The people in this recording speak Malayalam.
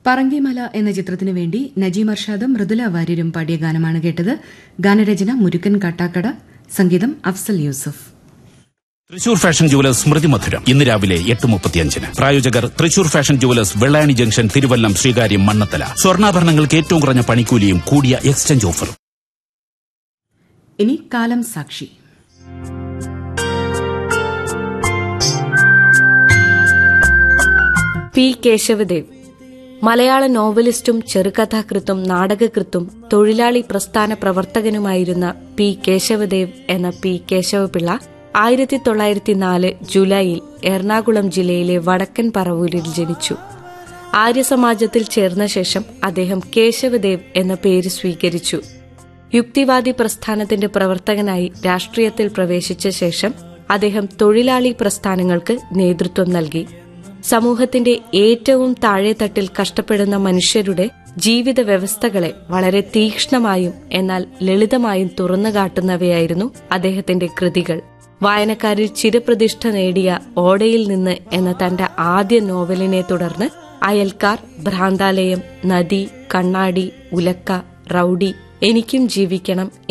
പറങ്കിമല എന്ന ചിത്രത്തിനു വേണ്ടി നജീം അർഷാദും മൃദുല വാര്യരും പാടിയ ഗാനമാണ് കേട്ടത് ഗാനരചന മുരുക്കൻ കാട്ടാക്കട സംഗീതം അഫ്സൽ യൂസഫ് തൃശൂർ ഫാഷൻ ജുവലേഴ്സ് സ്മൃതി മധുരം ഇന്ന് രാവിലെ എട്ട് മുപ്പത്തിയഞ്ചിന് പ്രായോജകർ Thrissur fashion jewellers Vellayani junction Thiruvallam Sreekaryam Mannanthala സ്വർണ്ണാഭരണങ്ങൾക്ക് ഏറ്റവും കുറഞ്ഞ പണിക്കൂലിയും കൂടിയ എക്സ്ചേഞ്ച് ഓഫറും ഇനി കാലം സാക്ഷി പി കേശവദേവ് മലയാള നോവലിസ്റ്റും ചെറുകഥാകൃത്തും നാടകകൃത്തും തൊഴിലാളി പ്രസ്ഥാന പ്രവർത്തകനുമായിരുന്ന പി കേശവദേവ് എന്ന പി കേശവപിള്ള ആയിരത്തി തൊള്ളായിരത്തി നാല് ജൂലൈയിൽ എറണാകുളം ജില്ലയിലെ വടക്കൻ പറവൂരിൽ ജനിച്ചു ആര്യസമാജത്തിൽ ചേർന്ന ശേഷം അദ്ദേഹം കേശവദേവ് എന്ന പേര് സ്വീകരിച്ചു യുക്തിവാദി പ്രസ്ഥാനത്തിന്റെ പ്രവർത്തകനായി രാഷ്ട്രീയത്തിൽ പ്രവേശിച്ച ശേഷം അദ്ദേഹം തൊഴിലാളി പ്രസ്ഥാനങ്ങൾക്ക് നേതൃത്വം നൽകി സമൂഹത്തിന്റെ ഏറ്റവും താഴെത്തട്ടിൽ കഷ്ടപ്പെടുന്ന മനുഷ്യരുടെ ജീവിത വ്യവസ്ഥകളെ വളരെ തീക്ഷ്ണമായും എന്നാൽ ലളിതമായും തുറന്നുകാട്ടുന്നവയായിരുന്നു അദ്ദേഹത്തിന്റെ കൃതികൾ വായനക്കാരിൽ ചിരപ്രതിഷ്ഠ നേടിയ ഓടയിൽ നിന്ന് എന്ന തന്റെ ആദ്യ നോവലിനെ തുടർന്ന് അയൽക്കാർ ഭ്രാന്താലയം നദി കണ്ണാടി ഉലക്ക റൌഡി എനിക്കും ജീവിക്കണം